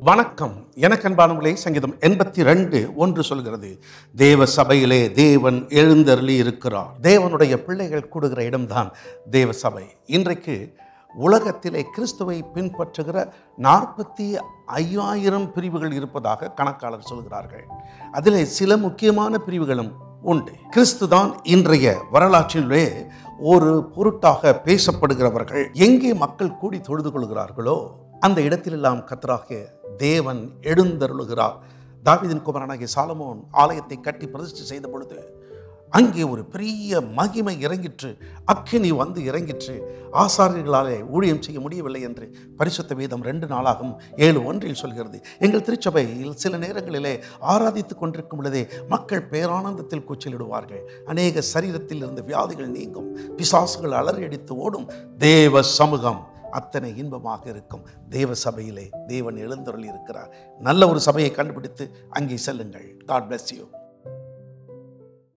வணக்கம் எனக்கு அன்பானவர்களே சங்கீதம் எண்பத்தி ரெண்டு ஒன்று சொல்கிறது தேவ சபையிலே தேவன் எழுந்தருளி இருக்கிறார் தேவனுடைய பிள்ளைகள் கூடுகிற இடம்தான் தேவ சபை இன்றைக்கு உலகத்திலே கிறிஸ்துவை பின்பற்றுகிற நாற்பத்தி ஐயாயிரம் பிரிவுகள் இருப்பதாக கணக்காளர் சொல்கிறார்கள் அதிலே சில முக்கியமான பிரிவுகளும் உண்டு கிறிஸ்து தான் இன்றைய வரலாற்றிலே ஒரு பொருட்டாக பேசப்படுகிறவர்கள் எங்கே மக்கள் கூடி தொழுது கொள்கிறார்களோ அந்த இடத்திலெல்லாம் கத்தராகிய தேவன் எழுந்தருளுகிறார் தாவீதின் குமாரனாகிய சாலமோன் ஆலயத்தை கட்டி பிரதிஷ்டை செய்த பொழுது அங்கே ஒரு பெரிய மகிமை இறங்கிற்று அக்கினி வந்து இறங்கிற்று ஆசாரியர்களாலே ஊழியம் செய்ய முடியவில்லை என்று பரிசுத்த வேதம் ரெண்டு நாளாகும் ஏழு ஒன்றில் சொல்கிறது எங்கள் திருச்சபையில் சில நேரங்களிலே ஆராதித்துக் கொண்டிருக்கும் பொழுதே மக்கள் பேரானந்தத்தில் கூச்சலிடுவார்கள் அநேக சரீரத்தில் இருந்த வியாதிகள் நீங்கும் பிசாசுகள் அலறியடித்து ஓடும் தேவ சமூகம் அத்தனை இன்பமாக இருக்கும் தேவ சபையிலே தேவன் எழுந்தருளி இருக்கிறார் நல்ல ஒரு சபையை கண்டுபிடித்து அங்கே செல்லுங்கள் காட் bless you